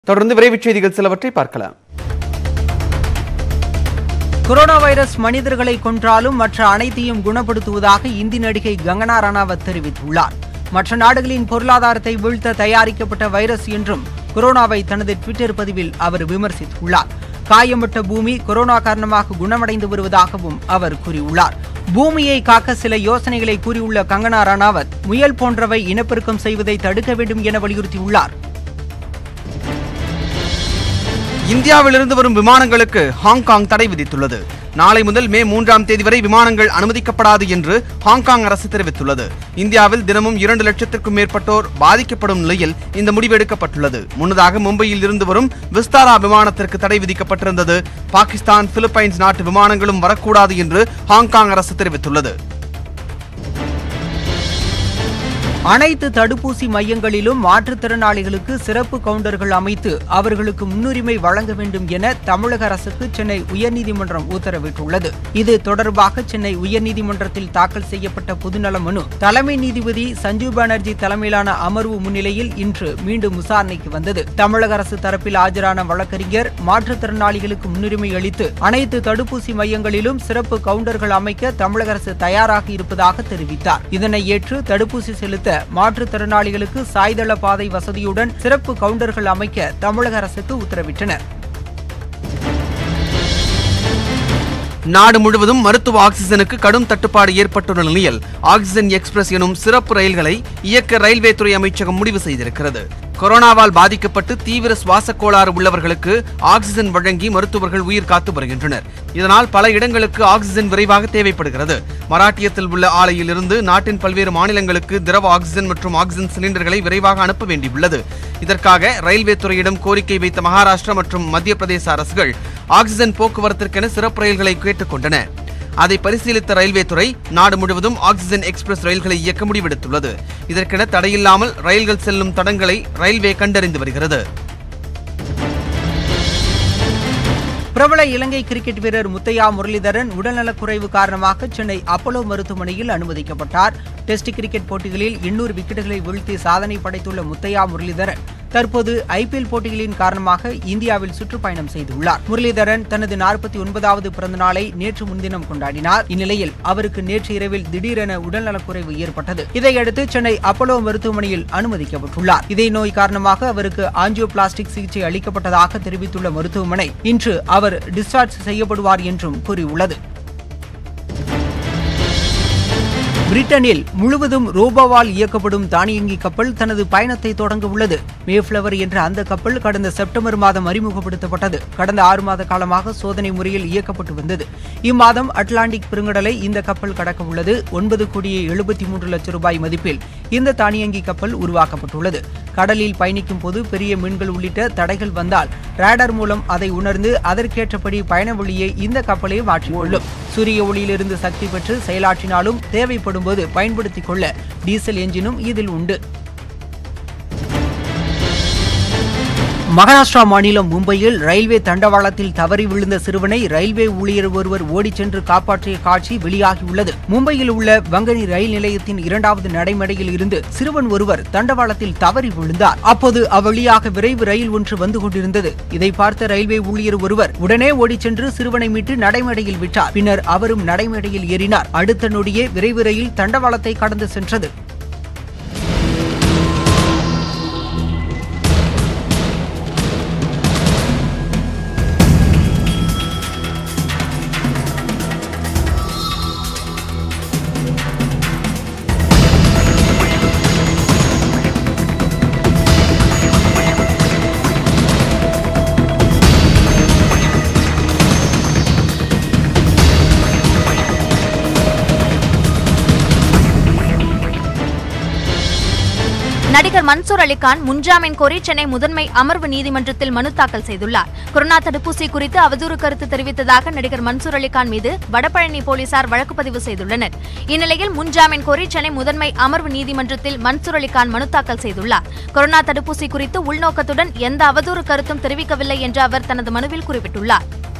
தொடர்ந்து விரைவுச் செய்திகள் சிலவற்றை பார்க்கலாம் கொரோனா வைரஸ் மனிதர்களை கொன்றாலும் மற்ற அனைத்தையும் குணப்படுத்துவதாக இந்தி நடிகை கங்கனா ரணாவத் தெரிவித்துள்ளார் மற்ற நாடுகளின் பொருளாதாரத்தை வீழ்த்த தயாரிக்கப்பட்ட வைரஸ் என்றும் கொரோனாவை தனது ட்விட்டர் பதிவில் அவர் விமர்சித்துள்ளார் காயம்பட்ட பூமி கொரோனா காரணமாக குணமடைந்து வருவதாகவும் அவர் கூறியுள்ளார் பூமியை காக்க சில யோசனைகளை கூறியுள்ள கங்கனா ரணாவத் முயல் போன்றவை இனப்பெருக்கம் செய்வதை தடுக்க வேண்டும் என வலியுறுத்தியுள்ளார் இந்தியாவிலிருந்து வரும் விமானங்களுக்கு ஹாங்காங் தடை விதித்துள்ளது நாளை முதல் மே மூன்றாம் தேதி வரை விமானங்கள் அனுமதிக்கப்படாது என்று ஹாங்காங் அரசு தெரிவித்துள்ளது இந்தியாவில் தினமும் இரண்டு லட்சத்திற்கும் மேற்பட்டோர் பாதிக்கப்படும் நிலையில் இந்த முடிவு எடுக்கப்பட்டுள்ளது முன்னதாக மும்பையில் இருந்து வரும் விஸ்தாரா விமானத்திற்கு தடை விதிக்கப்பட்டிருந்தது பாகிஸ்தான் பிலிப்பைன்ஸ் நாட்டு விமானங்களும் வரக்கூடாது என்று ஹாங்காங் அரசு தெரிவித்துள்ளது அனைத்து தடுப்பூசி மையங்களிலும் மாற்றுத்திறனாளிகளுக்கு சிறப்பு கவுண்டர்கள் அமைத்து அவர்களுக்கு முன்னுரிமை வழங்க வேண்டும் என தமிழக அரசுக்கு சென்னை உயர்நீதிமன்றம் உத்தரவிட்டுள்ளது இது தொடர்பாக சென்னை உயர்நீதிமன்றத்தில் தாக்கல் செய்யப்பட்ட பொதுநல மனு தலைமை நீதிபதி சஞ்சீவ் பானர்ஜி தலைமையிலான அமர்வு முன்னிலையில் இன்று மீண்டும் விசாரணைக்கு வந்தது தமிழக அரசு தரப்பில் ஆஜரான வழக்கறிஞர் மாற்றுத்திறனாளிகளுக்கு முன்னுரிமை அளித்து அனைத்து தடுப்பூசி மையங்களிலும் சிறப்பு கவுண்டர்கள் அமைக்க தமிழக அரசு தயாராக இருப்பதாக தெரிவித்தார் இதனை ஏற்று தடுப்பூசி செலுத்த மாற்றுத்திறனாளிகளுக்கு சாய்தள பாதை வசதியுடன் சிறப்பு கவுண்டர்கள் அமைக்க தமிழக அரசுக்கு உத்தரவிட்டனர் நாடு முழுவதும் மருத்துவ ஆக்சிஜனுக்கு கடும் தட்டுப்பாடு ஏற்பட்டுள்ள நிலையில் ஆக்சிஜன் எக்ஸ்பிரஸ் எனும் சிறப்பு ரயில்களை இயக்க ரயில்வே துறை அமைச்சகம் முடிவு செய்திருக்கிறது கொரோனாவால் பாதிக்கப்பட்டு தீவிர சுவாச கோளாறு உள்ளவர்களுக்கு ஆக்சிஜன் வழங்கி மருத்துவர்கள் உயிர் காத்து வருகின்றனர் இதனால் பல இடங்களுக்கு ஆக்சிஜன் விரைவாக தேவைப்படுகிறது மராட்டியத்தில் உள்ள ஆலையில் இருந்து நாட்டின் பல்வேறு மாநிலங்களுக்கு திரவ ஆக்சிஜன் மற்றும் ஆக்சிஜன் சிலிண்டர்களை விரைவாக அனுப்ப வேண்டியுள்ளது இதற்காக ரயில்வே துறையிடம் கோரிக்கை வைத்த மகாராஷ்டிரா மற்றும் மத்திய பிரதேச அரசுகள் ஆக்சிஜன் போக்குவரத்திற்கென சிறப்பு ரயில்களை கேட்டுக்கொண்டன அதை பரிசீலித்த ரயில்வே துறை நாடு முழுவதும் ஆக்சிஜன் எக்ஸ்பிரஸ் ரயில்களை இயக்க முடிவெடுத்துள்ளது இதற்கென தடையில்லாமல் ரயில்கள் செல்லும் தடங்களை ரயில்வே கண்டறிந்து வருகிறது பிரபல இலங்கை கிரிக்கெட் வீரர் முத்தையா முரளிதரன் உடல்நலக்குறைவு காரணமாக சென்னை அப்போலோ மருத்துவமனையில் அனுமதிக்கப்பட்டார் டெஸ்ட் கிரிக்கெட் போட்டிகளில் எண்ணூறு விக்கெட்டுகளை வீழ்த்தி சாதனை படைத்துள்ள முத்தையா முரளிதரன் தற்போது ஐபிஎல் போட்டிகளின் காரணமாக இந்தியாவில் சுற்றுப்பயணம் செய்துள்ளார் முரளிதரன் தனது நாற்பத்தி ஒன்பதாவது பிறந்த நாளை நேற்று முன்தினம் கொண்டாடினார் இந்நிலையில் அவருக்கு நேற்று இரவில் திடீரென உடல்நலக்குறைவு ஏற்பட்டது இதையடுத்து சென்னை அப்போலோ மருத்துவமனையில் அனுமதிக்கப்பட்டுள்ளார் இதே நோய் காரணமாக அவருக்கு ஆஞ்சியோபிளாஸ்டிக் சிகிச்சை அளிக்கப்பட்டதாக தெரிவித்துள்ள மருத்துவமனை இன்று அவர் டிஸ்சார்ஜ் செய்யப்படுவார் என்றும் கூறியுள்ளது பிரிட்டனில் முழுவதும் ரோபோவால் இயக்கப்படும் தானியங்கி கப்பல் தனது பயணத்தை தொடங்க உள்ளது மேஃப்ளவர் என்ற அந்த கப்பல் கடந்த செப்டம்பர் மாதம் அறிமுகப்படுத்தப்பட்டது கடந்த ஆறு மாத காலமாக சோதனை முறையில் இயக்கப்பட்டு வந்தது இம்மாதம் அட்லாண்டிக் பெருங்கடலை இந்த கப்பல் கடக்க உள்ளது ஒன்பது கோடியே எழுபத்தி மூன்று லட்சம் ரூபாய் மதிப்பில் இந்த தானியங்கி கப்பல் உருவாக்கப்பட்டுள்ளது கடலில் பயணிக்கும் போது பெரிய மீன்கள் உள்ளிட்ட தடைகள் வந்தால் ரேடார் மூலம் அதை உணர்ந்து அதற்கேற்றபடி பயண வழியை இந்த கப்பலை மாற்றிக்கொள்ளும் சூரிய ஒளியிலிருந்து சக்தி பெற்று செயலாற்றினாலும் தேவைப்படும் போது பயன்படுத்திக் கொள்ள டீசல் என்ஜினும் இதில் உண்டு மகாராஷ்டிரா மாநிலம் மும்பையில் ரயில்வே தண்டவாளத்தில் தவறி விழுந்த சிறுவனை ரயில்வே ஊழியர் ஒருவர் ஓடிச் சென்று காப்பாற்றிய காட்சி வெளியாகியுள்ளது மும்பையில் உள்ள வங்கனி ரயில் நிலையத்தின் இரண்டாவது நடைமேடையில் இருந்து சிறுவன் ஒருவர் தண்டவாளத்தில் தவறி விழுந்தார் அப்போது அவ்வழியாக விரைவு ரயில் ஒன்று வந்து கொண்டிருந்தது இதை பார்த்த ரயில்வே ஊழியர் ஒருவர் உடனே ஓடிச் சென்று சிறுவனை மீட்டு நடைமேடையில் விட்டார் பின்னர் அவரும் நடைமேடையில் ஏறினார் அடுத்த நொடியே விரைவு ரயில் தண்டவாளத்தை கடந்து சென்றது நடிகர் மன்சூர் அலிகான் முன்ஜாமீன் கோரி சென்னை முதன்மை அமர்வு நீதிமன்றத்தில் மனு தாக்கல் செய்துள்ளார் கொரோனா தடுப்பூசி குறித்து அவதூறு கருத்து தெரிவித்ததாக நடிகர் மன்சூர் அலிகான் மீது வடபழனி போலீசார் வழக்கு பதிவு செய்துள்ளனர் இந்நிலையில் முன்ஜாமீன் கோரி சென்னை முதன்மை அமர்வு நீதிமன்றத்தில் மன்சூர் அலிகான் மனு தாக்கல் செய்துள்ளார் கொரோனா தடுப்பூசி குறித்து உள்நோக்கத்துடன் எந்த அவதூறு கருத்தும் தெரிவிக்கவில்லை என்று அவர் தனது மனுவில் குறிப்பிட்டுள்ளார்